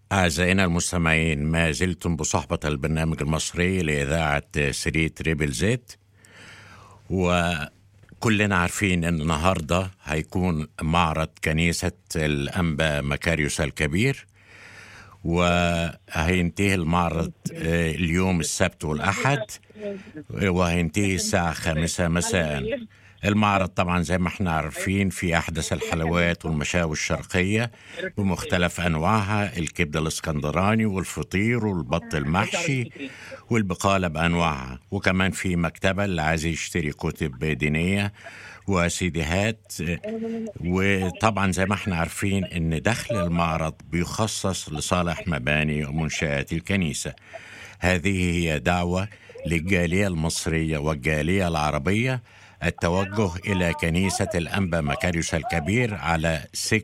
أعزائنا المستمعين ما زلتم بصحبة البرنامج المصري لإذاعة سري تريبل زيت وكلنا عارفين أن النهاردة هيكون معرض كنيسة الأنبا مكاريوس الكبير وهينتهي المعرض آه، اليوم السبت والأحد وهينتهي الساعة خامسة مساء المعرض طبعا زي ما احنا عارفين في أحدث الحلويات والمشاوي الشرقية بمختلف أنواعها الكبدة الاسكندراني والفطير والبط المحشي والبقالة بأنواعها وكمان في مكتبة اللي عايز يشتري كتب دينية وسيديهات وطبعا زي ما احنا عارفين ان دخل المعرض بيخصص لصالح مباني ومنشآت الكنيسة هذه هي دعوة للجالية المصرية والجالية العربية التوجه إلى كنيسة الأنبا مكاريوس الكبير على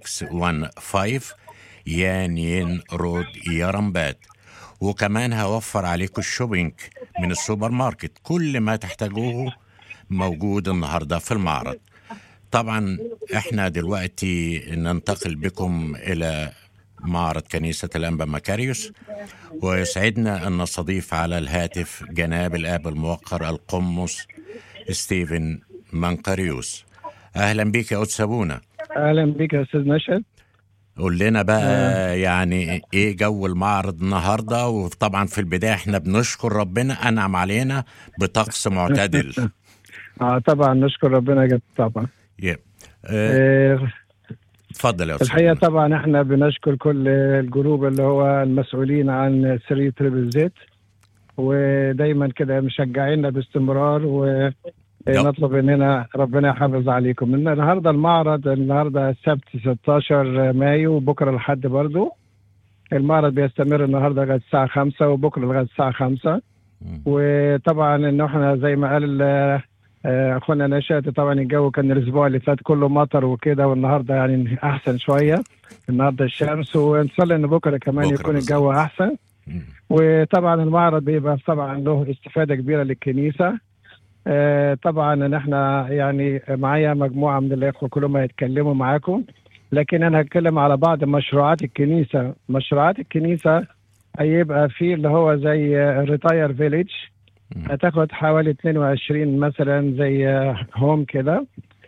615 يانين رود يارمبات وكمان هوفر عليكم الشوبينج من السوبر ماركت كل ما تحتاجوه موجود النهارده في المعرض طبعا احنا دلوقتي ننتقل بكم الى معرض كنيسة الأنبا مكاريوس ويسعدنا أن نستضيف على الهاتف جناب الآب الموقر القمص ستيفن منقريوس أهلا بك يا قدس أبونا اهلا بك يا استاذ نشأت قول لنا بقى يعني ايه جو المعرض النهارده وطبعا في البدايه احنا بنشكر ربنا انعم علينا بطقس معتدل اه طبعا نشكر ربنا جد طبعا يب. آه، آه اتفضل يا استاذ الحقيقه أبونا. طبعا احنا بنشكر كل الجروب اللي هو المسؤولين عن سري تريبل زيت ودايما كده مشجعينا باستمرار ونطلب اننا ربنا يحافظ عليكم من النهارده المعرض النهارده السبت 16 مايو وبكره الحد برضو المعرض بيستمر النهارده لغايه الساعه 5 وبكره لغايه الساعه 5 مم. وطبعا انه احنا زي ما قال آه، آه، اخونا نشأت طبعا الجو كان الاسبوع اللي فات كله مطر وكده والنهارده يعني احسن شويه النهارده الشمس ونصلي ان بكره كمان بكرة يكون الجو بالظبط. احسن مم. وطبعا المعرض بيبقى طبعا له استفاده كبيره للكنيسه آه، طبعا ان احنا يعني معايا مجموعه من الاخوه كلهم هيتكلموا معاكم لكن انا هتكلم على بعض مشروعات الكنيسه مشروعات الكنيسه هيبقى في اللي هو زي ريتاير فيليج مم. هتاخد حوالي 22 مثلا زي هوم كده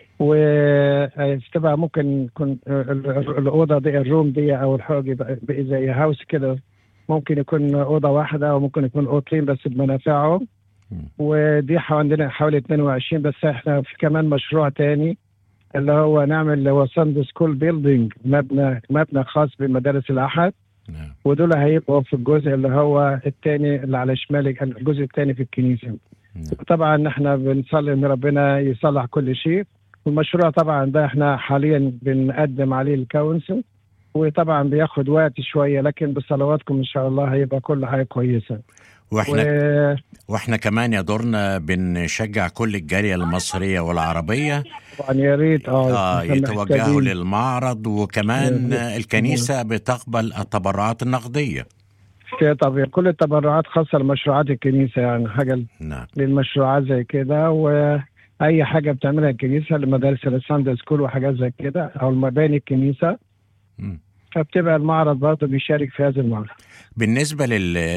وتبقى ممكن يكون ال- ال- الاوضه دي الروم دي او الحوض يبقى بقى زي هاوس كده ممكن يكون اوضه واحده او ممكن يكون اوضتين بس بمنافعهم مم. ودي عندنا حوالي 22 بس احنا في كمان مشروع تاني اللي هو نعمل اللي هو ساند سكول بيلدينج مبنى مبنى خاص بمدارس الاحد نعم. ودول هيبقوا في الجزء اللي هو الثاني اللي على شمال الجزء الثاني في الكنيسه نعم. طبعا احنا بنصلي ان ربنا يصلح كل شيء والمشروع طبعا ده احنا حاليا بنقدم عليه الكونسل وطبعا بياخد وقت شويه لكن بصلواتكم ان شاء الله هيبقى كل حاجه كويسه واحنا وطبعا واحنا كمان يا دورنا بنشجع كل الجاليه المصريه والعربيه يا ريت اه اه إحنا يتوجهوا محتاجين. للمعرض وكمان يا- الكنيسه بتقبل التبرعات النقديه طبعا كل التبرعات خاصه لمشروعات الكنيسه يعني حاجه نعم للمشروعات زي كده واي حاجه بتعملها الكنيسه لمدارس الساندي سكول وحاجات زي كده او مباني الكنيسه مم. فبتبقى المعرض برضه بيشارك في هذا المعرض بالنسبه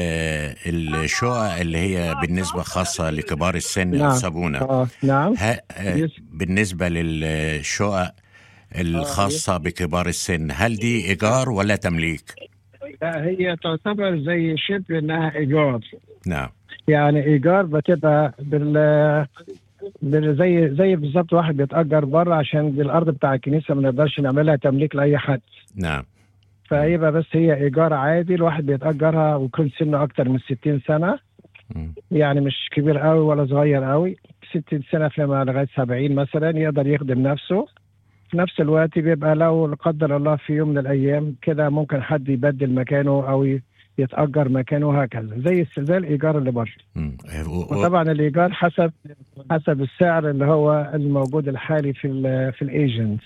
للشقق اللي هي بالنسبه خاصه لكبار السن نعم. نعم. سابونا اه نعم ها آه، يس. بالنسبه للشقق الخاصه بكبار السن هل دي ايجار ولا تمليك لا هي تعتبر زي شبه انها ايجار نعم يعني ايجار بتبقى بال بال- زي زي بالظبط واحد بيتاجر بره عشان دي الارض بتاع الكنيسه ما نقدرش نعملها تمليك لاي حد نعم فيبقى بس هي ايجار عادي الواحد بيتاجرها ويكون سنه اكتر من 60 سنه مم. يعني مش كبير قوي ولا صغير قوي 60 سنه فيما لغايه 70 مثلا يقدر يخدم نفسه في نفس الوقت بيبقى لو لا قدر الله في يوم من الايام كده ممكن حد يبدل مكانه او ي- يتاجر مكانه وهكذا زي زي الايجار اللي بره مم. و- و- وطبعا الايجار حسب حسب السعر اللي هو الموجود الحالي في ال في الايجنت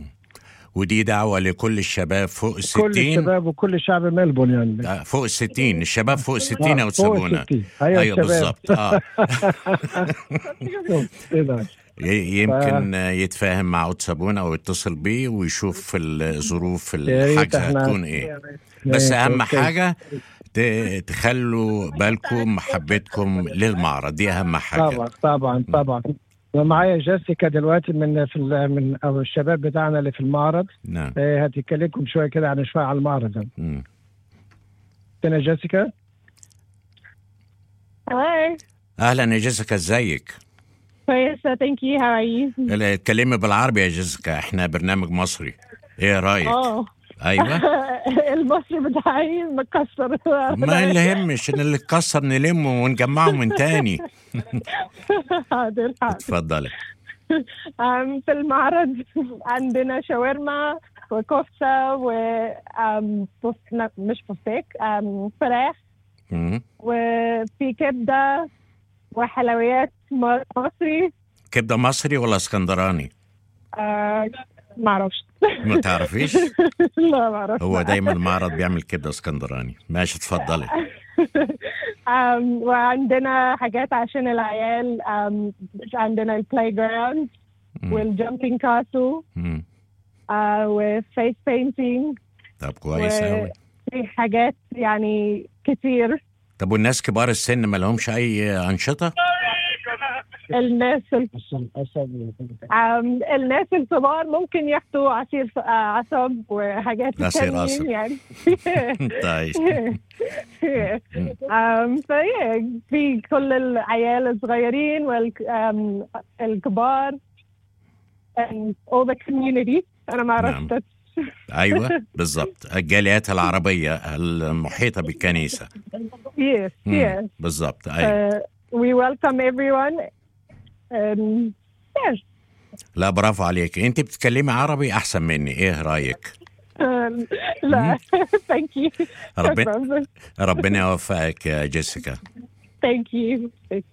ودي دعوه لكل الشباب فوق كل الستين الشباب وكل شعب ملبون يعني آه، فوق الستين الشباب فوق الستين آه، او فوق تسابونا الستين. ايوه, ايوه الشباب. بالظبط اه إيه ده؟ ي- يمكن يتفاهم مع قدس ابونا او يتصل بيه ويشوف الظروف يا ريت الحجز احنا هتكون ايه بس ماشي، اهم أوكي. حاجه ت- تخلوا بالكم محبتكم للمعرض دي اهم حاجه طبعا طبعا طبعا ومعايا جيسيكا دلوقتي من في ال- من او الشباب بتاعنا اللي في المعرض نعم آه، هتكلمكم شويه كده عن شويه على المعرض مم. انا جيسيكا Hello. اهلا يا جيسيكا ازيك كويسة thank you how are you لا، اتكلمي بالعربي يا جيسيكا احنا برنامج مصري ايه رايك اه ايوه المصري بتاعي مكسر ما اللي يهمش ان اللي اتكسر نلمه ونجمعه من تاني حاضر حاضر اتفضلي أم، في المعرض عندنا شاورما وكفتة و أم، بف... لا، مش بفتيك أم، فراخ مم. وفي كبدة وحلويات م- مصري كبده مصري ولا اسكندراني أه، معرفش ما تعرفيش لا معرفش هو دايما المعرض بيعمل كبده اسكندراني ماشي اتفضلي أم، وعندنا حاجات عشان العيال أم، عندنا البلاي جراوند مم. والجامبينج كاسل مم. وفيس بينتينج طب كويس و- قوي في حاجات يعني كتير طب والناس كبار السن ما لهمش اي انشطه الناس ال- أم، الناس الكبار ممكن ياخدوا عصير ف- آه، عصب وحاجات عصير تانيين قصب. يعني طيب أم، فهي في كل العيال الصغيرين والكبار and all the community انا ما نعم. عرفت ايوه بالظبط الجاليات العربيه المحيطه بالكنيسه yes مم. yes بالظبط ايوه Uh, we welcome everyone um, yes لا برافو عليك انت بتتكلمي عربي احسن مني ايه رايك um, لا thank you ربنا شكراً. ربنا يوفقك يا جيسيكا thank you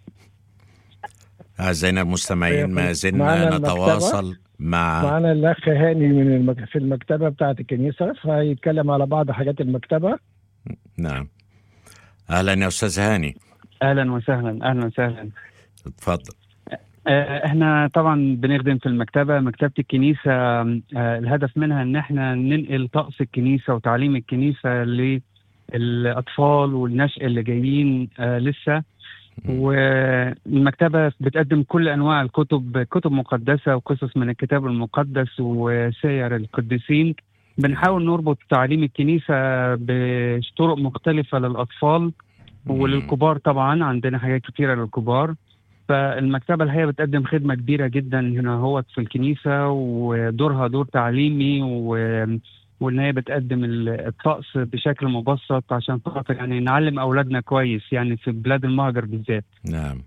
اعزائنا المستمعين ما معنا زلنا المكتبة. نتواصل مع معانا الاخ هاني من المك... في المكتبه بتاعه الكنيسه فيتكلم على بعض حاجات المكتبه نعم اهلا يا استاذ هاني اهلا وسهلا اهلا وسهلا اتفضل آه، احنا طبعا بنخدم في المكتبه مكتبه الكنيسه آه، الهدف منها ان احنا ننقل طقس الكنيسه وتعليم الكنيسه للاطفال والنشء اللي جايين آه، لسه والمكتبه بتقدم كل انواع الكتب كتب مقدسه وقصص من الكتاب المقدس وسير القديسين بنحاول نربط تعليم الكنيسه بطرق مختلفه للاطفال وللكبار طبعا عندنا حاجات كتيره للكبار فالمكتبه الحقيقه بتقدم خدمه كبيره جدا هنا هو في الكنيسه ودورها دور تعليمي و... وان هي بتقدم ال- الطقس بشكل مبسط عشان خاطر يعني نعلم اولادنا كويس يعني في بلاد المهجر بالذات نعم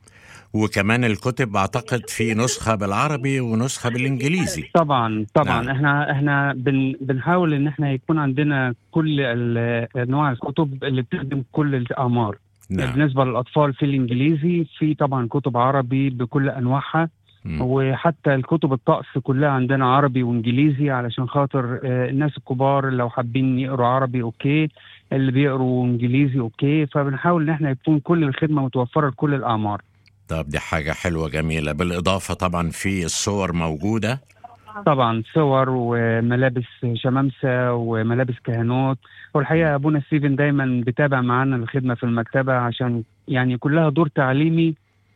وكمان الكتب اعتقد في نسخه بالعربي ونسخه بالانجليزي طبعا طبعا نعم. احنا احنا بن بنحاول ان احنا يكون عندنا كل ال- انواع الكتب اللي بتخدم كل الاعمار نعم بالنسبه للاطفال في الانجليزي في طبعا كتب عربي بكل انواعها مم. وحتى الكتب الطقس كلها عندنا عربي وانجليزي علشان خاطر آه، الناس الكبار لو حابين يقروا عربي اوكي اللي بيقروا انجليزي اوكي فبنحاول ان احنا يكون كل الخدمه متوفره لكل الاعمار طب دي حاجه حلوه جميله بالاضافه طبعا في الصور موجوده طبعا صور وملابس شمامسه وملابس كهنوت والحقيقه ابونا ستيفن دايما بيتابع معانا الخدمه في المكتبه عشان يعني كلها دور تعليمي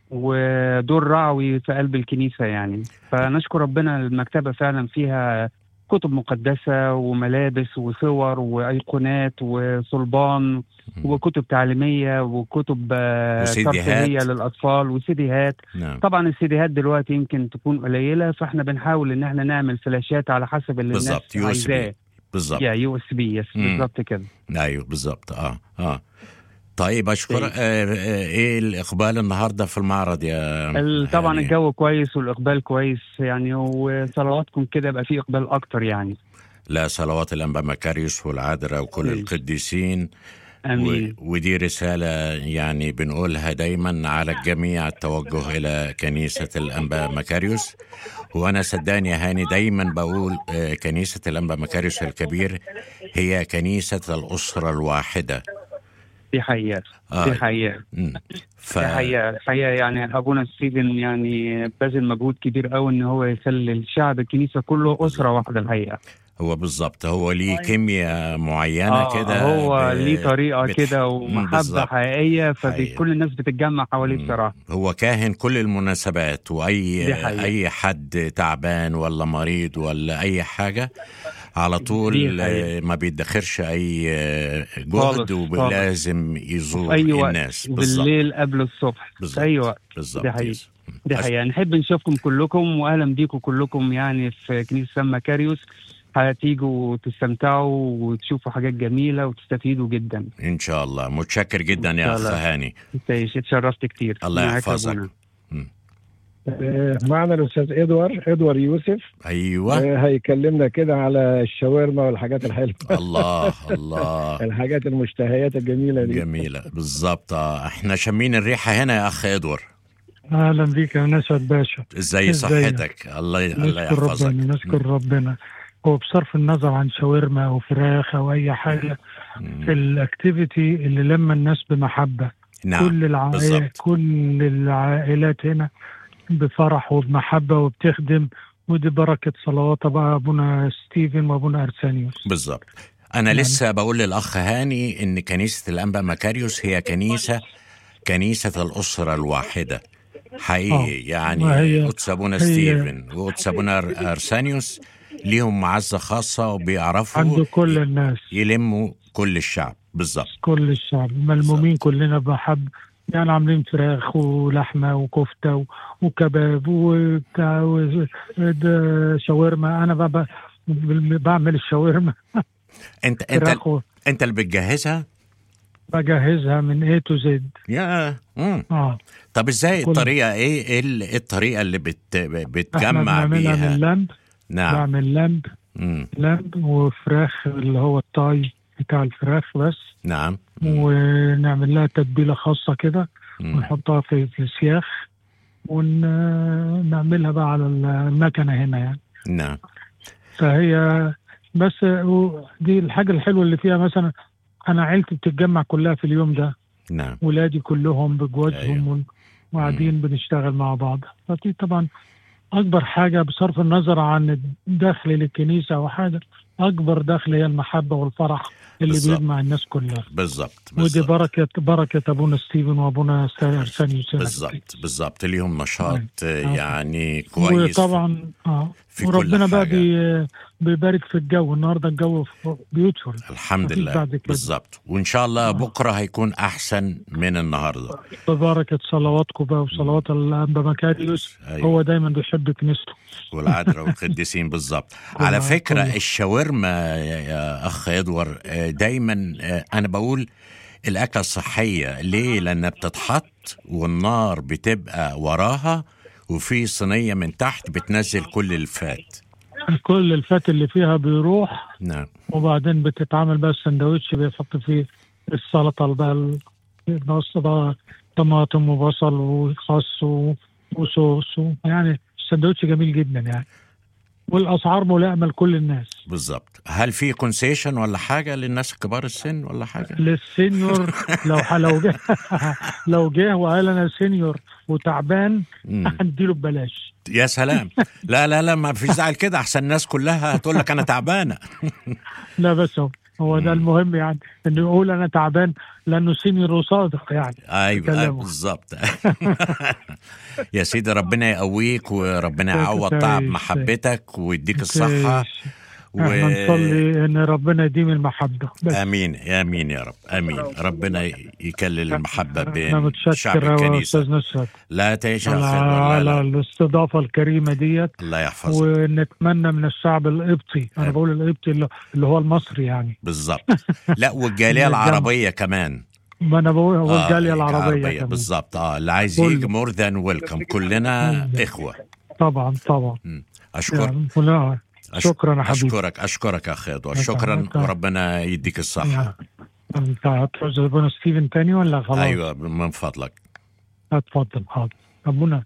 ودور رعوي في قلب الكنيسه يعني فنشكر ربنا المكتبه فعلا فيها كتب مقدسه وملابس وصور وايقونات وصلبان وكتب تعليميه وكتب آه، وسيديهات. ترفيهيه للاطفال وسيديهات نعم طبعا السيديهات دلوقتي يمكن تكون قليله فاحنا بنحاول ان احنا نعمل فلاشات على حسب اللي بالظبط، الناس USB. عايزاه بالظبط يا يو اس بي يس مم. بالظبط كده ايوه بالظبط اه اه طيب اشكر طيب. آه آه ايه الاقبال النهارده في المعرض يا ال- طبعا هاني؟ الجو كويس والاقبال كويس يعني وصلواتكم كده يبقى في اقبال اكتر يعني لا صلوات الانبا مكاريوس والعذراء وكل آمين. القديسين امين و... ودي رسالة يعني بنقولها دايما على الجميع التوجه إلى كنيسة الأنبا مكاريوس وأنا صدقني يا هاني دايما بقول آه، كنيسة الأنبا مكاريوس الكبير هي كنيسة الأسرة الواحدة دي حقيقه دي آه. حقيقه مم. ف... دي حقيقه الحقيقه يعني ابونا ستيفن يعني بذل مجهود كبير قوي ان هو يخلي الشعب الكنيسه كله اسره واحده الحقيقه هو بالظبط هو ليه كيمياء معينة آه كده هو ب- ليه طريقه بتح- كده مم، ومحبه بالظبط. حقيقيه حقيقة. فكل الناس بتتجمع حواليه مم. بصراحه هو كاهن كل المناسبات واي دي حقيقة. اي حد تعبان ولا مريض ولا اي حاجه على دي طول حقيقة. آه، ما بيدخرش اي آه، خالص، جهد خالص. ولازم يزور في اي وقت الناس بالظبط بالليل قبل الصبح بالظبط. في اي وقت بالظبط دي حقيقة. يس. دي أش- حقيقة نحب نشوفكم كلكم وأهلا بيكم كلكم يعني في كنيسة سان مكاريوس هتيجوا وتستمتعوا وتشوفوا حاجات جميلة وتستفيدوا جدا ان شاء الله متشكر جدا يا إن اخ شاء الله. هاني تعيش اتشرفت كتير الله معاك يحفظك. أبونا. آه، معنا الاستاذ ادوار ادوار يوسف ايوه آه، هيكلمنا كده على الشاورما والحاجات الحلوه الله الله الحاجات المشتهيات الجميله دي جميله بالظبط آه، احنا شامين الريحه هنا يا اخ ادوار اهلا بيك يا نسعد باشا ازاي إزيك؟ صحتك الله الله نشكر يحفظك ربنا نشكر ربنا هو بصرف النظر عن شاورما او فراخ او اي حاجه مم. الاكتيفيتي اللي لما الناس بمحبه نعم كل العائلات بالظبط. كل العائلات هنا بفرح وبمحبه وبتخدم ودي بركه صلوات بقى ابونا ستيفن وابونا ارسانيوس بالظبط انا نعم. لسه بقول للاخ هاني ان كنيسه الانبا مكاريوس هي كنيسه كنيسه الاسره الواحده حقيقي يعني وهي- قدس ابونا هي- ستيفن وقدس ابونا أر- ارسانيوس ليهم معزه خاصه وبيعرفوا عند كل الناس يلموا كل الشعب بالظبط كل الشعب ملمومين كلنا بمحبه يعني عاملين فراخ ولحمه وكفته و- وكباب وبتاع و- ده شاورما انا بقى بعمل الشاورما انت انت فراخ و- انت اللي بتجهزها بجهزها من اي تو زد يا مم. اه طب ازاي كل- الطريقه ايه ايه ال- إيه الطريقه اللي بت احنا بتجمع بنعملها بيها من لمب نعم بعمل لمب مم. لمب وفراخ اللي هو الطاي بتاع الفراخ بس نعم مم. ونعمل لها تتبيله خاصه كده مم. ونحطها في في السياخ ونعملها بقى على المكنه هنا يعني نعم فهي بس و- دي الحاجه الحلوه اللي فيها مثلا انا عيلتي بتتجمع كلها في اليوم ده نعم ولادي كلهم بجوازهم أيوة. وقاعدين بنشتغل مع بعض فدي طبعا اكبر حاجه بصرف النظر عن الدخل للكنيسه او حاجه اكبر دخل هي المحبه والفرح اللي بالظبط. بيجمع الناس كلها بالظبط ودي بالظبط بركه بركه ابونا ستيفن وابونا ارسانيوس هنا. بالظبط بالظبط ليهم نشاط آه. يعني كويس وطبعا اه في كل وربنا بقى حاجة. بي بيبارك في الجو النهارده الجو بيوتفول الحمد مفيش لله بعد كده. بالظبط وان شاء الله بكره هيكون احسن من النهارده ببركه صلواتكم بقى وصلوات الانبا مكاريوس أيوة. هو دايما بيحب كنيسته والعذراء والقديسين بالظبط كل- على فكره كل- الشاورما يا- يا اخ ادوار آه، دايما آه، انا بقول الاكله الصحيه ليه لانها بتتحط والنار بتبقى وراها وفي صينيه من تحت بتنزل كل الفات كل الفات اللي فيها بيروح نعم وبعدين بتتعمل بقى السندوتش بيحط فيه السلطه بقى ال- النص بقى طماطم وبصل وخس و- وصوص و- يعني السندوتش جميل جدا يعني والاسعار ملائمه لكل الناس بالظبط هل في كونسيشن ولا حاجه للناس كبار السن ولا حاجه للسينيور لو ح- لو جه لو جه وقال انا سينيور وتعبان مم. هنديله ببلاش يا سلام لا لا لا ما فيش زعل كده احسن الناس كلها هتقول لك انا تعبانه لا بس هو هو ده المهم يعني انه يقول انا تعبان لانه سينيور وصادق يعني ايوه كلامه. أيوة بالظبط يا سيدي ربنا يقويك وربنا يعوض تعب تعيش. محبتك ويديك الصحه و... احنا نصلي ان ربنا يديم المحبه بس امين امين يا رب امين ربنا يكلل المحبه انا بين شعب متشكر يا الكنيسه استاذ نصرت لا تعيش على, على خير ولا على لا الاستضافه الكريمه ديت الله يحفظك ونتمنى من الشعب القبطي انا آمين. بقول القبطي اللي اللي هو المصري يعني بالظبط لا والجاليه الجامعة. العربيه كمان ما انا بقول هو آه، الجاليه العربيه كمان. بالظبط اه اللي عايز كله. يجي مور ذان ويلكم كلنا كله. اخوه طبعا طبعا اشكر يعني كلها أش- شكرا يا حبيبي اشكرك اشكرك يا اخي ادوار أنت- شكرا أنت- وربنا يديك الصحه انت هتعوز ابونا ستيفن تاني ولا خلاص؟ ايوه من فضلك اتفضل حاضر ابونا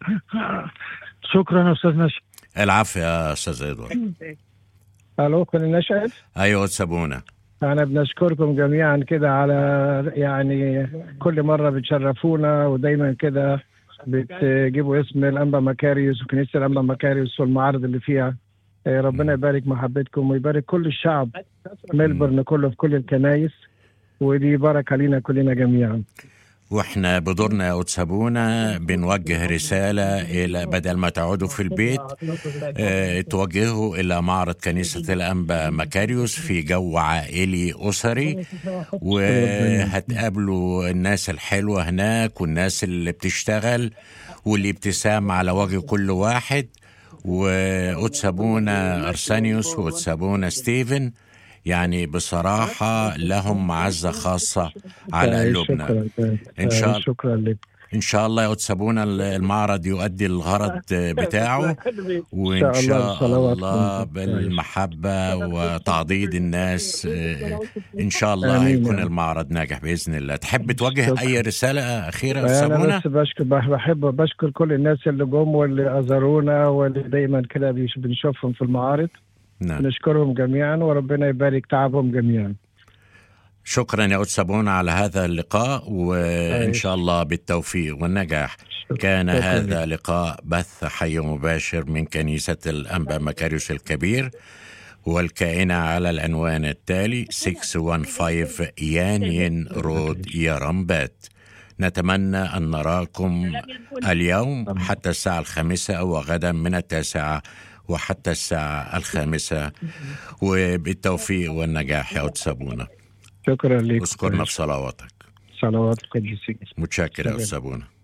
شكرا يا استاذ نشا العفو يا استاذ ادوار الو كل نشأت ايوه سابونا احنا بنشكركم جميعا كده على يعني كل مره بتشرفونا ودايما كده بتجيبوا اسم الانبا مكاريوس وكنيسه الانبا مكاريوس والمعارض اللي فيها آه، ربنا يبارك محبتكم ويبارك كل الشعب ملبورن كله في كل الكنايس ودي بركه لينا كلنا جميعا واحنا بدورنا يا قدس ابونا بنوجه رساله الى بدل ما تقعدوا في البيت اه توجهوا الى معرض كنيسه الانبا مكاريوس في جو عائلي اسري وهتقابلوا الناس الحلوه هناك والناس اللي بتشتغل واللي ابتسام على وجه كل واحد وقدس ابونا ارسانيوس وقدس ابونا ستيفن يعني بصراحة لهم معزة خاصة على قلوبنا شكرا إن شاء الله شكرا لك إن شاء الله يا قدس أبونا المعرض يؤدي الغرض بتاعه وإن إن شاء الله شاء صلوات الله كنت. بالمحبة وتعضيد الناس آه، إن شاء الله آمين. هيكون المعرض ناجح بإذن الله تحب توجه أي رسالة أخيرة يا قدس انا أبونا بس بشكر بحب بشكر كل الناس اللي جم واللي ازارونا واللي دايما كده بيش- بنشوفهم في المعارض نعم نشكرهم جميعا وربنا يبارك تعبهم جميعا شكرا يا قدس أبونا على هذا اللقاء وإن أيوة. شاء الله بالتوفيق والنجاح كان شكراً هذا لك. لقاء بث حي مباشر من كنيسة الأنبا مكاريوس الكبير والكائنة على العنوان التالي 615 يانين رود يرمبات نتمنى أن نراكم اليوم حتى الساعة الخامسة وغدا من التاسعة وحتى الساعة الخامسة وبالتوفيق والنجاح يا قدس أبونا شكرا لك اذكرنا في صلواتك صلوات القديسين متشكر يا سلام. أستاذ أبونا